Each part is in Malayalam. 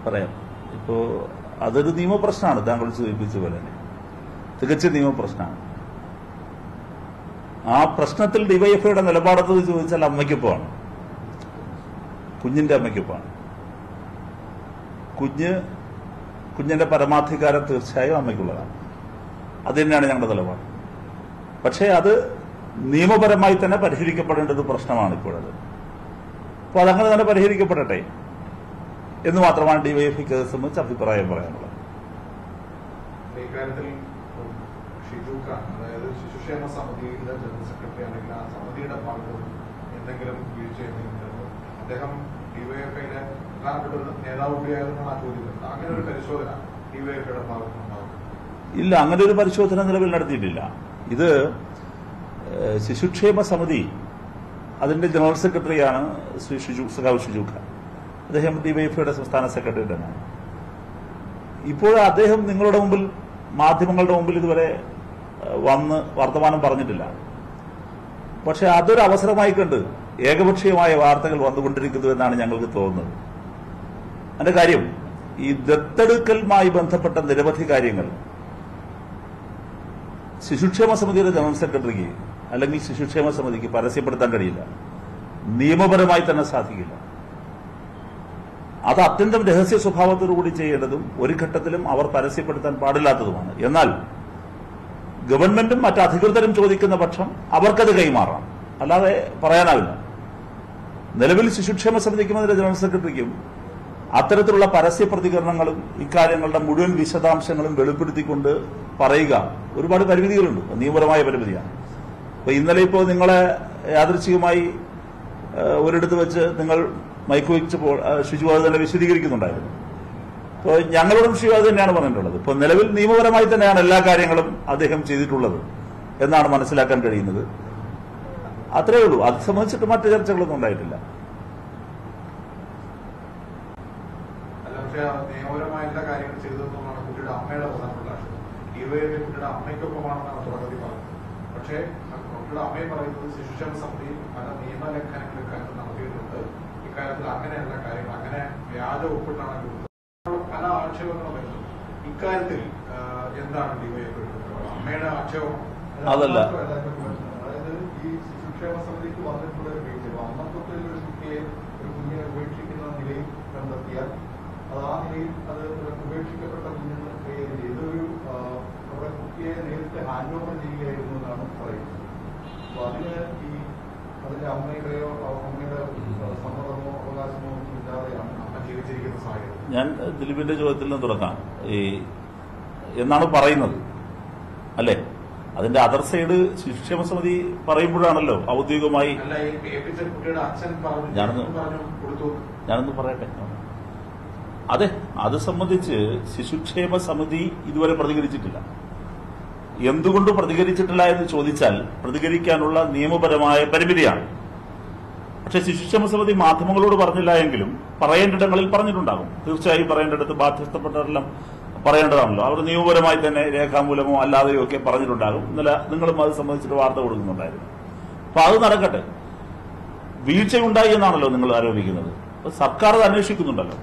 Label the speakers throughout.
Speaker 1: പറയാം ഇപ്പോ അതൊരു നിയമപ്രശ്നമാണ് താങ്കൾ സൂചിപ്പിച്ച പോലെ തന്നെ തികച്ച നിയമപ്രശ്നമാണ് ആ പ്രശ്നത്തിൽ ഡിവൈഎഫ്ഐയുടെ നിലപാടത്ത് ചോദിച്ചാൽ അമ്മയ്ക്കൊപ്പമാണ് കുഞ്ഞിന്റെ അമ്മയ്ക്കൊപ്പമാണ് കുഞ്ഞ് കുഞ്ഞിന്റെ പരമാധികാരം തീർച്ചയായും അമ്മയ്ക്കുള്ളതാണ് അത് തന്നെയാണ് ഞങ്ങളുടെ നിലപാട് പക്ഷേ അത് നിയമപരമായി തന്നെ പരിഹരിക്കപ്പെടേണ്ട ഒരു പ്രശ്നമാണ് ഇപ്പോഴത് അപ്പോൾ അതങ്ങനെ തന്നെ പരിഹരിക്കപ്പെടട്ടെ എന്ന് മാത്രമാണ് ഡിവൈഎഫ്ഐക്ക് അത് സംബന്ധിച്ച് അഭിപ്രായം പറയാനുള്ളത്
Speaker 2: ഇക്കാര്യത്തിൽ ഷിജു ഖാൻ അതായത് ശിശുക്ഷേമ സമിതിയുടെ ജനറൽ സെക്രട്ടറി അല്ലെങ്കിൽ ആ സമിതിയുടെ ഭാഗത്ത് എന്തെങ്കിലും വീഴ്ച എന്തെങ്കിലും അദ്ദേഹം ഡിവൈഎഫ്ഐയുടെ പ്രധാനപ്പെട്ട ഒരു നേതാവ് കൂടിയായതുകൊണ്ടാണ് ആ ചോദ്യം വരുന്നത് അങ്ങനെ ഒരു പരിശോധന ഡിവൈഎഫ്ഐയുടെ ഭാഗത്തുനിന്നുണ്ടാവും
Speaker 1: ഇല്ല അങ്ങനെ ഒരു പരിശോധന നിലവിൽ നടത്തിയിട്ടില്ല ഇത് ഏഹ്, ശിശുക്ഷേമ സമിതി അതിന്റെ ജനറൽ സെക്രട്ടറിയാണ് ശ്രീ ഷിജു സഖാവ് ഷിജു ഖാൻ അദ്ദേഹം ഡിവൈഎഫ്ഐയുടെ സംസ്ഥാന സെക്രട്ടറി തന്നെയാണ് ഇപ്പോൾ അദ്ദേഹം നിങ്ങളുടെ മുമ്പിൽ മാധ്യമങ്ങളുടെ മുമ്പിൽ ഇതുവരെ ഏഹ്, വന്ന് വർത്തമാനം പറഞ്ഞിട്ടില്ല പക്ഷെ അതൊരു അവസരമായി കണ്ട് ഏകപക്ഷീയമായ വാർത്തകൾ വന്നുകൊണ്ടിരിക്കുന്നു എന്നാണ് ഞങ്ങൾക്ക് തോന്നുന്നത് അതിന്റെ കാര്യം ഈ ദത്തെടുക്കലുമായി ബന്ധപ്പെട്ട നിരവധി കാര്യങ്ങൾ ശിശുക്ഷേമ സമിതിയുടെ ജനറൽ സെക്രട്ടറിക്ക് അല്ലെങ്കിൽ ശിശുക്ഷേമ സമിതിക്ക് പരസ്യപ്പെടുത്താൻ കഴിയില്ല നിയമപരമായി തന്നെ സാധിക്കില്ല അത് അത്യന്തം രഹസ്യ സ്വഭാവത്തോടു കൂടി ചെയ്യേണ്ടതും ഒരു ഘട്ടത്തിലും അവർ പരസ്യപ്പെടുത്താൻ പാടില്ലാത്തതുമാണ് എന്നാൽ ഗവൺമെന്റും മറ്റ് അധികൃതരും ചോദിക്കുന്ന പക്ഷം അവർക്കത് കൈമാറാം അല്ലാതെ പറയാനാവില്ല നിലവിൽ ശിശുക്ഷേമ സമിതിക്കും അതിന്റെ ജനറൽ സെക്രട്ടറിക്കും അത്തരത്തിലുള്ള പരസ്യ പ്രതികരണങ്ങളും ഇക്കാര്യങ്ങളുടെ മുഴുവൻ വിശദാംശങ്ങളും വെളിപ്പെടുത്തിക്കൊണ്ട് പറയുക ഒരുപാട് പരിമിതികളുണ്ട് നിയമപരമായ പരിമിതിയാണ് അപ്പൊ ഇന്നലെ ഇപ്പോൾ നിങ്ങളെ യാദൃച്ഛികമായി ഏഹ്, ഒരിടത്ത് വെച്ച് നിങ്ങൾ മൈക്ക് വെച്ചപ്പോൾ ആ, ഷിജു അത് തന്നെ വിശദീകരിക്കുന്നുണ്ടായിരുന്നു അപ്പോൾ ഞങ്ങളോടും ഷിജു അത് തന്നെയാണ് പറഞ്ഞിട്ടുള്ളത് ഇപ്പോൾ നിലവിൽ നിയമപരമായി തന്നെയാണ് എല്ലാ കാര്യങ്ങളും അദ്ദേഹം ചെയ്തിട്ടുള്ളത് എന്നാണ് മനസ്സിലാക്കാൻ കഴിയുന്നത് അത്രയേ ഉള്ളൂ അത് സംബന്ധിച്ചിട്ട് മറ്റു ചർച്ചകളൊന്നും ഉണ്ടായിട്ടില്ല
Speaker 2: അല്ല പക്ഷേ ആ നിയമപരമായ എല്ലാ കാര്യങ്ങളും ചെയ്തതെന്നുള്ളതാണ് കുട്ടിയുടെ അമ്മയുടെ പ്രധാനപ്പെട്ട ആശയം ഡിവൈഎഫ്ഐ കുട്ടിയുടെ അമ്മയ്ക്കൊപ്പമാണെന്നാണ് തുടക്കത്തിൽ പറഞ്ഞത് പക്ഷേ ആ കുട്ടിയുടെ അമ്മയെ പറയുന്നത് ശിശുക്ഷേമ സമിതി പല നിയമലംഘനങ്ങൾ ഇക്കാര്യത്തിൽ നടത്തിയിട്ടുണ്ട് ഇക്കാര്യത്തിൽ അങ്ങനെയല്ല കാര്യങ്ങൾ അങ്ങനെ വ്യാജ ഒപ്പിട്ടാണ് കൊടുത്തത് പല ആക്ഷേപങ്ങളും വരുന്നത് ഇക്കാര്യത്തിൽ ആ, എന്താണ് ഡിവൈഎഫ്ഐ അമ്മയുടെ ആക്ഷേപം
Speaker 1: അതല്ല.
Speaker 3: അതായത് ഈ ശിശുക്ഷേമ സമിതിക്ക് വന്നിട്ടുള്ള ഒരു വീഴ്ച അമ്മത്വത്തിൽ ഒരു കുട്ടിയെ ഒരു കുഞ്ഞിനെ ഉപേക്ഷിക്കുന്ന നിലയിൽ കണ്ടെത്തിയാൽ അത് ആ നിലയിൽ അത് ഒരു ഉപേക്ഷിക്കപ്പെട്ട കുഞ്ഞെന്ന് കൈകാര്യം ചെയ്ത് ഇതൊരു ആ, അവിടെ കുട്ടിയെ നേരിട്ട് ഹാൻഡ് ഓവർ ചെയ്യുകയായിരുന്നു എന്നാണ് പറയുന്നത് അപ്പൊ അതിന് ഈ അതിന്റെ അമ്മയുടെയോ ആ, അമ്മയുടെ ആ, സമ്മതമോ അവകാശമോ ഒന്നും ഇല്ലാതെയാണ്
Speaker 2: അമ്മ ജീവിച്ചിരിക്കുന്ന സാഹചര്യം
Speaker 1: ഞാൻ ദിലീപിന്റെ ചോദ്യത്തിൽ നിന്ന് തുടങ്ങാം ഈ എന്നാണ് പറയുന്നത് അല്ലേ അതിന്റെ അതർ സൈഡ് ശിക്ഷേമ സമിതി പറയുമ്പോഴാണല്ലോ ഔദ്യോഗികമായി
Speaker 2: അല്ല ഈ പേപ്പിച്ച കുട്ടിയുടെ അച്ഛൻ പറഞ്ഞു
Speaker 1: ഞാനൊന്ന്
Speaker 2: പറഞ്ഞു കൊടുത്തു
Speaker 1: ഞാനൊന്ന് പറയട്ടെ അതെ അത് സംബന്ധിച്ച് ശിശുക്ഷേമ സമിതി ഇതുവരെ പ്രതികരിച്ചിട്ടില്ല എന്തുകൊണ്ട് പ്രതികരിച്ചിട്ടില്ല എന്ന് ചോദിച്ചാൽ പ്രതികരിക്കാനുള്ള നിയമപരമായ പരിമിതിയാണ് പക്ഷെ ശിശുക്ഷേമ സമിതി മാധ്യമങ്ങളോട് പറഞ്ഞില്ല എങ്കിലും പറയേണ്ടിടങ്ങളിൽ പറഞ്ഞിട്ടുണ്ടാകും തീർച്ചയായും പറയേണ്ടിടത്ത് ബാധ്യസ്ഥപ്പെട്ടവരെല്ലാം പറയേണ്ടതാണല്ലോ അവർ നിയമപരമായി തന്നെ രേഖാമൂലമോ അല്ലാതെയോ ഒക്കെ പറഞ്ഞിട്ടുണ്ടാകും ഇന്നലെ നിങ്ങളും അത് സംബന്ധിച്ചിട്ട് വാർത്ത കൊടുക്കുന്നുണ്ടായിരുന്നു അപ്പൊ അത് നടക്കട്ടെ വീഴ്ചയുണ്ടായി എന്നാണല്ലോ നിങ്ങൾ ആരോപിക്കുന്നത് അപ്പൊ സർക്കാർ അത് അന്വേഷിക്കുന്നുണ്ടല്ലോ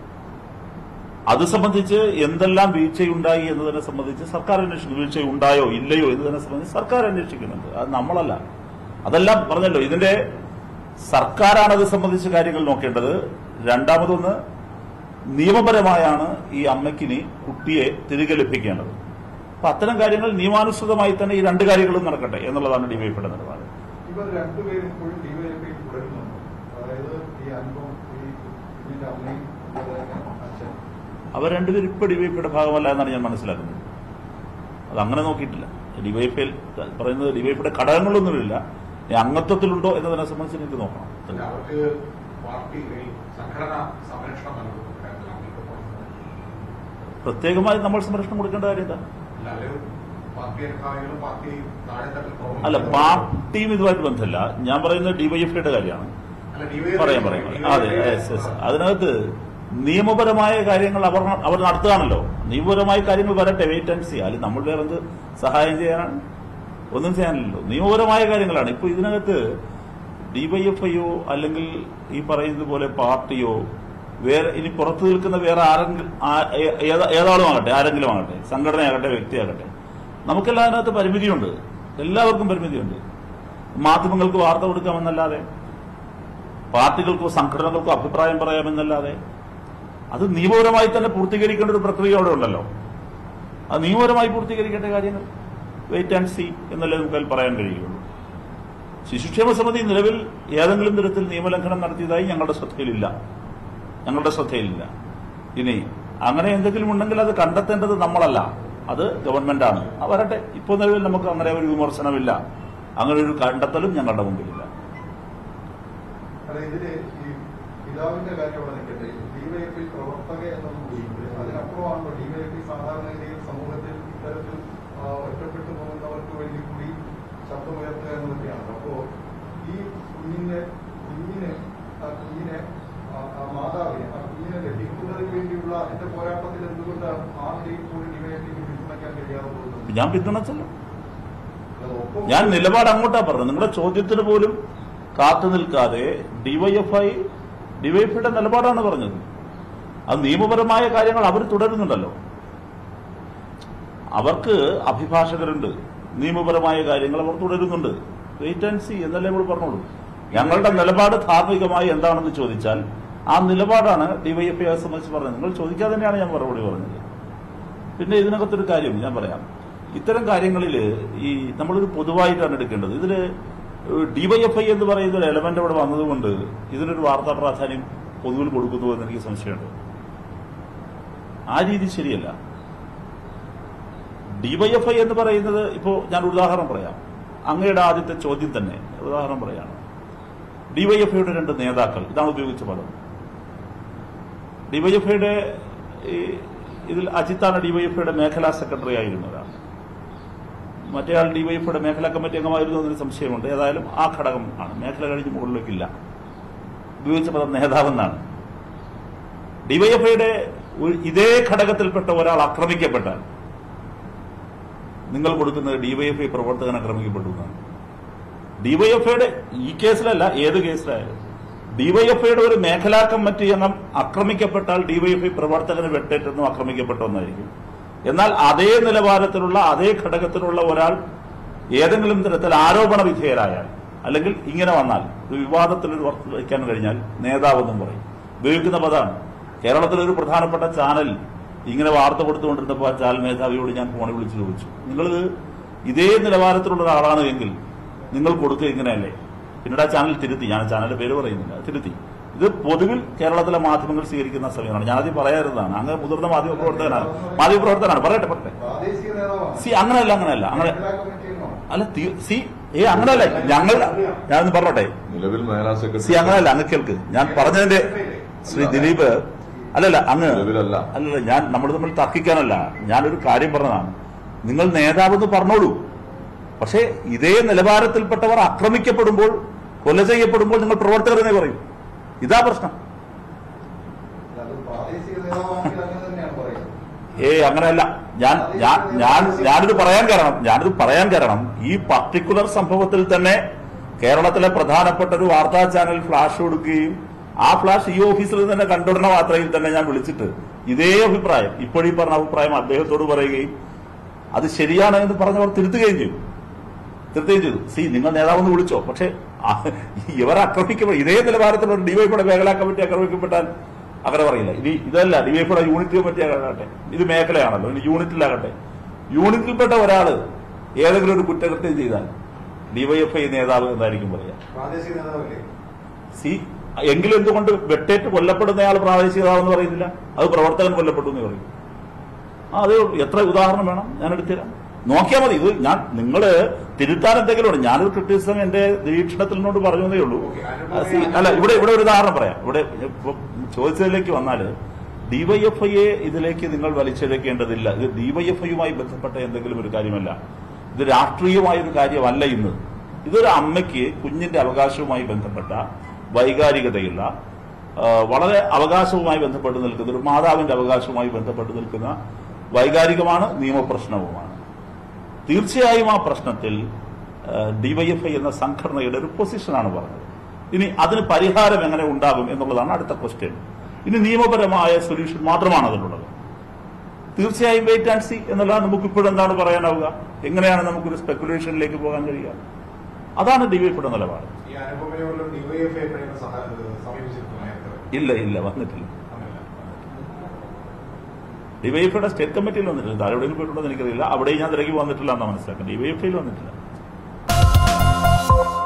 Speaker 1: അത് സംബന്ധിച്ച് എന്തെല്ലാം വീഴ്ചയുണ്ടായി എന്നതിനെ സംബന്ധിച്ച് സർക്കാർ അന്വേഷിക്കുന്നു വീഴ്ചയുണ്ടായോ ഇല്ലയോ എന്നതിനെ സംബന്ധിച്ച് സർക്കാർ അന്വേഷിക്കുന്നുണ്ട് അത് നമ്മളല്ല അതെല്ലാം പറഞ്ഞല്ലോ ഇതിന്റെ സർക്കാരാണ് അത് സംബന്ധിച്ച കാര്യങ്ങൾ നോക്കേണ്ടത് രണ്ടാമതൊന്ന് നിയമപരമായാണ് ഈ അമ്മയ്ക്കിനി കുട്ടിയെ തിരികെ ലഭിക്കേണ്ടത് അപ്പൊ അത്തരം കാര്യങ്ങൾ നിയമാനുസൃതമായി തന്നെ ഈ രണ്ട് കാര്യങ്ങളും നടക്കട്ടെ എന്നുള്ളതാണ് ഡിവൈപ്പിയുടെ നിലപാട്
Speaker 3: ഇവർ രണ്ടുപേരും ഇപ്പോഴും ഡിവൈഎഫ്ഐ തുടരുന്നുണ്ട് അതായത് ഈ അനുഭവം ഈ കുഞ്ഞിന്റെ അമ്മയും അതുപോലെ തന്നെ അച്ഛൻ
Speaker 1: അവർ രണ്ടുപേരും ഇപ്പൊ ഡിവൈപ്പിയുടെ ഭാഗമല്ല എന്നാണ് ഞാൻ മനസ്സിലാക്കുന്നത് അത് അങ്ങനെ നോക്കിയിട്ടില്ല ഡിവൈപ്പിൽ പറയുന്നത് ഡിവൈപ്പിയുടെ ഘടകങ്ങളൊന്നുമില്ല ഇനി അംഗത്വത്തിലുണ്ടോ എന്നതിനെ സംബന്ധിച്ച് എനിക്ക് നോക്കണം
Speaker 2: അല്ല, അവർക്ക് പാർട്ടി ഈ സംഘടന സംരക്ഷണം നൽകുന്നു കാര്യത്തിൽ അമ്മയ്ക്കൊപ്പം
Speaker 1: പ്രത്യേകമായി നമ്മൾ സംരക്ഷണം കൊടുക്കേണ്ട കാര്യം എന്താ
Speaker 2: അല്ല അവര് പാർട്ടി അനുഭാവികളും പാർട്ടി താഴെത്തട്ടിൽ
Speaker 1: അല്ല
Speaker 2: പ്രവർത്തിക്കുന്നവരും-
Speaker 1: പാർട്ടിയും ഇതുമായിട്ട് ബന്ധമില്ല ഞാൻ പറയുന്നത് ഡിവൈഎഫ്ഐയുടെ കാര്യമാണ്
Speaker 2: അല്ല, DYFI
Speaker 1: പറയാം പറയാം പറയാം. അതെ
Speaker 2: DYFI
Speaker 1: yes, yes. അതിനകത്ത് നിയമപരമായ കാര്യങ്ങൾ അവർ അവർ നടത്തുകയാണല്ലോ നിയമപരമായ കാര്യങ്ങൾ വരട്ടെ വെയിറ്റ് ആൻഡ് സി അല്ലെങ്കിൽ നമ്മൾ വേറെ എന്ത് സഹായം ചെയ്യാനാണ് ഒന്നും ചെയ്യാനില്ലല്ലോ നിയമപരമായ കാര്യങ്ങളാണ് ഇപ്പൊ ഇതിനകത്ത് ഡിവൈഎഫ്ഐയോ അല്ലെങ്കിൽ ഈ പറയുന്നത് പോലെ പാർട്ടിയോ വേറെ ഇനി പുറത്തു നിൽക്കുന്ന വേറെ ആരെങ്കിലും ആ- ഏ- ഏത- ഏതാളും ആകട്ടെ ആരെങ്കിലും ആകട്ടെ സംഘടനയാകട്ടെ വ്യക്തിയാകട്ടെ നമുക്കെല്ലാം അതിനകത്ത് പരിമിതിയുണ്ട് എല്ലാവർക്കും പരിമിതിയുണ്ട് മാധ്യമങ്ങൾക്ക് വാർത്ത കൊടുക്കാമെന്നല്ലാതെ പാർട്ടികൾക്കോ സംഘടനകൾക്കോ അഭിപ്രായം പറയാമെന്നല്ലാതെ അത് നിയമപരമായി തന്നെ പൂർത്തീകരിക്കേണ്ട ഒരു പ്രക്രിയ അവിടെ ഉണ്ടല്ലോ അത് നിയമപരമായി പൂർത്തീകരിക്കേണ്ട കാര്യങ്ങൾ വെയിറ്റ് ആൻഡ് സി എന്നല്ലേ നമുക്ക് അതിൽ പറയാൻ കഴിയുള്ളൂ ശിശുക്ഷേമ സമിതി നിലവിൽ ഏതെങ്കിലും തരത്തിൽ നിയമലംഘനം നടത്തിയതായി ഞങ്ങളുടെ ശ്രദ്ധയിലില്ല ഞങ്ങളുടെ ശ്രദ്ധയിലില്ല ഇനി അങ്ങനെ എന്തെങ്കിലും ഉണ്ടെങ്കിൽ അത് കണ്ടെത്തേണ്ടത് നമ്മളല്ല അത് ഗവൺമെന്റാണ് ആ വരട്ടെ ഇപ്പോൾ നിലവിൽ നമുക്ക് അങ്ങനെ ഒരു വിമർശനമില്ല അങ്ങനെ ഒരു കണ്ടെത്തലും ഞങ്ങളുടെ മുമ്പിലില്ല
Speaker 3: അല്ല ഇതില് ഈ പിതാവിന്റെ കാര്യം അവിടെ നിൽക്കട്ടെ ഡിവൈഎഫ്ഐ പ്രവർത്തക എന്നത് കൂടിയുണ്ട് അതിനപ്പുറമാണല്ലോ ഡിവൈഎഫ്ഐ സാധാരണഗതിയിൽ സമൂഹത്തിൽ ഇത്തരത്തിൽ ആ, ഒറ്റപ്പെട്ടു പോകുന്നവർക്ക് വേണ്ടി കൂടി ശബ്ദമുയർത്തുക എന്നതൊക്കെയാണ് അപ്പോ ഈ കുഞ്ഞിന്റെ കുഞ്ഞിനെ ആ കുഞ്ഞിനെ ആ ആ മാതാവിനെ ആ കുഞ്ഞിനെ ലഭിക്കുന്നതിന് വേണ്ടിയുള്ള അതിന്റെ പോരാട്ടത്തിൽ എന്തുകൊണ്ടാണ് ആ നിലയിൽ കൂടി ഡിവൈഎഫ്ഐക്ക് പിന്തുണയ്ക്കാൻ കഴിയാതെ പോകുന്നത്
Speaker 1: ഞാൻ പിന്തുണച്ചല്ലോ
Speaker 3: അത് ഒപ്പം
Speaker 1: ഞാൻ നിലപാട് അങ്ങോട്ടാ പറഞ്ഞത് നിങ്ങളുടെ ചോദ്യത്തിന് പോലും കാത്തു നിൽക്കാതെ ഡിവൈഎഫ്ഐ ഡിവൈഎഫ്ഐയുടെ നിലപാടാണ് പറഞ്ഞത് അത് നിയമപരമായ കാര്യങ്ങൾ അവർ തുടരുന്നുണ്ടല്ലോ അവർക്ക് അഭിഭാഷകരുണ്ട് നിയമപരമായ കാര്യങ്ങൾ അവർ തുടരുന്നുണ്ട് വെയിറ്റ് ആൻഡ് സി എന്നല്ലേ നമ്മൾ പറഞ്ഞോളൂ ഞങ്ങളുടെ നിലപാട് ധാർമ്മികമായി എന്താണെന്ന് ചോദിച്ചാൽ ആ നിലപാടാണ് ഡിവൈഎഫ്ഐയെ സംബന്ധിച്ച് പറഞ്ഞത് നിങ്ങൾ ചോദിക്കാതെ തന്നെയാണ് ഞാൻ മറുപടി പറഞ്ഞത് പിന്നെ ഇതിനകത്തൊരു കാര്യം ഞാൻ പറയാം ഇത്തരം കാര്യങ്ങളിൽ ഈ നമ്മളൊരു പൊതുവായിട്ടാണ് എടുക്കേണ്ടത് ഇതില് ഡിവൈഎഫ്ഐ എന്ന് പറയുന്ന ഒരു എലമെന്റ് അവിടെ വന്നതുകൊണ്ട് ഇതിനൊരു വാർത്താ പ്രാധാന്യം പൊതുവിൽ കൊടുക്കുന്നു എന്ന് എനിക്ക് സംശയമുണ്ട് ആ രീതി ശരിയല്ല ഡിവൈഎഫ്ഐ എന്ന് പറയുന്നത് ഇപ്പോ ഞാൻ ഒരു ഉദാഹരണം പറയാം അങ്ങയുടെ ആദ്യത്തെ ചോദ്യം തന്നെ ഉദാഹരണം പറയാണ് ഡിവൈഎഫ്ഐയുടെ രണ്ട് നേതാക്കൾ ഇതാണ് ഉപയോഗിച്ച പദം ഡിവൈഎഫ്ഐയുടെ ഈ ഇതിൽ അജിത്താണ് ഡിവൈഎഫ്ഐയുടെ മേഖലാ സെക്രട്ടറി ആയിരുന്ന ഒരാൾ മറ്റേയാൾ ഡിവൈഎഫ്ഐയുടെ മേഖലാ കമ്മിറ്റി അംഗമായിരുന്നു എന്നൊരു സംശയമുണ്ട് ഏതായാലും ആ ഘടകം ആണ് മേഖല കഴിഞ്ഞ് മുകളിലേക്കില്ല ഉപയോഗിച്ച പദം നേതാവെന്നാണ് ഡിവൈഎഫ്ഐയുടെ ഒരു- ഇതേ ഘടകത്തിൽപ്പെട്ട ഒരാൾ ആക്രമിക്കപ്പെട്ടാൽ നിങ്ങൾ കൊടുക്കുന്നത് ഡിവൈഎഫ്ഐ പ്രവർത്തകൻ ആക്രമിക്കപ്പെട്ടു എന്നാണ് ഡിവൈഎഫ്ഐയുടെ ഈ കേസിലല്ല ഏത് കേസിലായാലും ഡിവൈഎഫ്ഐയുടെ ഒരു മേഖലാ കമ്മിറ്റി അംഗം ആക്രമിക്കപ്പെട്ടാൽ ഡിവൈഎഫ്ഐ പ്രവർത്തകന് വെട്ടേറ്റെന്നും ആക്രമിക്കപ്പെട്ടൊന്നായിരിക്കും എന്നാൽ അതേ നിലവാരത്തിലുള്ള അതേ ഘടകത്തിലുള്ള ഒരാൾ ഏതെങ്കിലും തരത്തിൽ ആരോപണ വിധേയരായാൽ അല്ലെങ്കിൽ ഇങ്ങനെ വന്നാൽ ഒരു വിവാദത്തിൽ ഒരു വസ്തു വയ്ക്കാൻ കഴിഞ്ഞാൽ നേതാവെന്നും പറയും ഉപയോഗിക്കുന്ന പദമാണ് കേരളത്തിലൊരു പ്രധാനപ്പെട്ട ചാനൽ ഇങ്ങനെ വാർത്ത കൊടുത്തുകൊണ്ടിരുന്നപ്പോൾ ആ ചാനൽ മേധാവിയോട് ഞാൻ ഫോണിൽ വിളിച്ച് ചോദിച്ചു നിങ്ങൾ ഇതേ നിലവാരത്തിലുള്ള ഒരാളാണ് എങ്കിൽ നിങ്ങൾ കൊടുക്കുക ഇങ്ങനെയല്ലേ പിന്നീട് ആ ചാനൽ തിരുത്തി ഞാൻ ചാനലിന്റെ പേര് പറയുന്നില്ല തിരുത്തി ഇത് പൊതുവിൽ കേരളത്തിലെ മാധ്യമങ്ങൾ സ്വീകരിക്കുന്ന സമയമാണ് ഞാനത് പറയാറുന്നതാണ് അങ്ങ് മുതിർന്ന മാധ്യമ പ്രവർത്തകനാണ് മാധ്യമ പ്രവർത്തകനാണ് പറയട്ടെ പറയട്ടെ
Speaker 3: പ്രാദേശിക നേതാവാണ്
Speaker 1: സി അങ്ങനെയല്ല അങ്ങനെയല്ല അങ്ങനെ
Speaker 3: മേഖലാ കമ്മിറ്റി അംഗമാണ്.
Speaker 1: അല്ല തി- സി ഏ അങ്ങനെയല്ല ഞങ്ങൾ ഞാനൊന്ന് പറഞ്ഞോട്ടെ
Speaker 4: നിലവിൽ മേഖലാ
Speaker 1: സി
Speaker 4: സെക്രട്ടറി
Speaker 1: അങ്ങനെയല്ല അങ്ങ് കേൾക്ക് ഞാൻ പറഞ്ഞതിന്റെ ശ്രീ ദിലീപ് അല്ലല്ല അങ്ങ്
Speaker 4: നിലവിലല്ല.
Speaker 1: അല്ലല്ല ഞാൻ നമ്മൾ തമ്മിൽ തർക്കിക്കാനല്ല ഞാനൊരു കാര്യം പറഞ്ഞതാണ് നിങ്ങൾ നേതാവെന്ന് പറഞ്ഞോളൂ പക്ഷേ ഇതേ നിലവാരത്തിൽപ്പെട്ടവർ ആക്രമിക്കപ്പെടുമ്പോൾ കൊല ചെയ്യപ്പെടുമ്പോൾ നിങ്ങൾ പ്രവർത്തകരെന്നേ പറയും ഇതാ പ്രശ്നം
Speaker 3: അത് പ്രാദേശിക നേതാവാണെങ്കിൽ അങ്ങനെ തന്നെയാണ് പറയുന്നത്
Speaker 1: ഏ അങ്ങനെയല്ല ഞാൻ ഞാൻ ഞാൻ ഞാനിത് പറയാൻ കാരണം ഞാനിത് പറയാൻ കാരണം ഈ പർട്ടിക്കുലർ സംഭവത്തിൽ തന്നെ കേരളത്തിലെ പ്രധാനപ്പെട്ട ഒരു വാർത്താ ചാനൽ ഫ്ലാഷ് കൊടുക്കുകയും ആ ഫ്ലാഷ് ഈ ഓഫീസിൽ തന്നെ കണ്ടുടന മാത്രയിൽ തന്നെ ഞാൻ വിളിച്ചിട്ട് ഇതേ അഭിപ്രായം ഇപ്പോഴീ പറഞ്ഞ അഭിപ്രായം അദ്ദേഹത്തോട് പറയുകയും അത് ശരിയാണ് എന്ന് പറഞ്ഞവർ തിരുത്തുകയും ചെയ്തു തിരുത്തുകയും ചെയ്തു സി നിങ്ങൾ നേതാവെന്ന് വിളിച്ചോ പക്ഷേ ആ- ഇവർ ആക്രമിക്കപ്പെടും ഇതേ നിലവാരത്തിലുള്ള ഡിവൈഫിയുടെ മേഖലാ കമ്മിറ്റി ആക്രമിക്കപ്പെട്ടാൽ അങ്ങനെ പറയില്ല ഇനി ഇതല്ല ഡിവൈഫിയുടെ യൂണിറ്റ് കമ്മിറ്റി ആകട്ടെ ഇത് മേഖലയാണല്ലോ ഇനി യൂണിറ്റിലാകട്ടെ യൂണിറ്റിൽപ്പെട്ട ഒരാള് ഏതെങ്കിലും ഒരു കുറ്റകൃത്യം ചെയ്താൽ ഡിവൈഎഫ്ഐ നേതാവ് എന്നായിരിക്കും പറയാ
Speaker 2: പ്രാദേശിക നേതാവല്ലേ
Speaker 1: സി എങ്കിലും എന്തുകൊണ്ട് വെട്ടേറ്റ് കൊല്ലപ്പെടുന്നയാൾ പ്രാദേശിക നേതാവെന്ന് പറയുന്നില്ല അത് പ്രവർത്തകൻ കൊല്ലപ്പെട്ടു എന്ന് പറയും ആ അതേ ഉള്ളൂ എത്ര ഉദാഹരണം വേണം ഞാൻ എടുത്തുതരാം നോക്കിയാൽ മതി ഇത് ഞാൻ നിങ്ങള് തിരുത്താൻ എന്തെങ്കിലും ഉണ്ട് ഞാനൊരു ക്രിറ്റിസിസം എന്റെ നിരീക്ഷണത്തിൽ നിന്നോട് പറഞ്ഞതേ ഉള്ളൂ ആ, സി, അല്ല ഇവിടെ ഇവിടെ ഒരു ഉദാഹരണം പറയാം ഇവിടെ ഇപ്പൊ ചോദിച്ചതിലേക്ക് വന്നാല് ഡിവൈഎഫ്ഐയെ ഇതിലേക്ക് നിങ്ങൾ വലിച്ചെടുക്കേണ്ടതില്ല ഇത് ഡിവൈഎഫ്ഐയുമായി ബന്ധപ്പെട്ട എന്തെങ്കിലും ഒരു കാര്യമല്ല ഇത് രാഷ്ട്രീയമായ ഒരു കാര്യമല്ല ഇന്ന് ഇതൊരു അമ്മയ്ക്ക് കുഞ്ഞിന്റെ അവകാശവുമായി ബന്ധപ്പെട്ട വൈകാരികതയുള്ള ആ, വളരെ അവകാശവുമായി ബന്ധപ്പെട്ട് നിൽക്കുന്ന ഒരു മാതാവിന്റെ അവകാശവുമായി ബന്ധപ്പെട്ട് നിൽക്കുന്ന വൈകാരികമാണ് നിയമപ്രശ്നവുമാണ് തീർച്ചയായും ആ പ്രശ്നത്തിൽ ഡിവൈഎഫ്ഐ എന്ന സംഘടനയുടെ ഒരു പൊസിഷനാണ് പറഞ്ഞത് ഇനി അതിന് പരിഹാരം എങ്ങനെ ഉണ്ടാകും എന്നുള്ളതാണ് അടുത്ത ക്വസ്റ്റ്യൻ ഇനി നിയമപരമായ സൊല്യൂഷൻ മാത്രമാണ് അതിലുള്ളത് തീർച്ചയായും വെയിറ്റ് ആൻഡ് സി എന്നല്ല നമുക്ക് ഇപ്പോഴും എന്താണ് പറയാനാവുക എങ്ങനെയാണ് നമുക്കൊരു സ്പെക്കുലേഷനിലേക്ക് പോകാൻ കഴിയുക അതാണ് ഡിവൈപ്പിയുടെ നിലപാട്
Speaker 2: ഈ അനുപമയോടുള്ള ഡിവൈഎഫ്ഐ എപ്പോഴെങ്കിലും സഹ- സമീപിച്ചിരുന്നു നേരത്തെ
Speaker 1: ഇല്ല ഇല്ല വന്നിട്ടില്ല
Speaker 2: അങ്ങനെയല്ല
Speaker 1: ഡിവൈഎഫ്ഐയുടെ സ്റ്റേറ്റ് കമ്മിറ്റിയിൽ വന്നിട്ടില്ല താഴെ എവിടെയെങ്കിലും പോയിട്ടുണ്ടോ എന്ന് എനിക്കറിയില്ല അവിടെയും ഞാൻ തിരക്കി വന്നിട്ടില്ല എന്നാണ് മനസ്സിലാക്കുന്നത് ഡിവൈഎഫ്ഐയിൽ വന്നിട്ടില്ല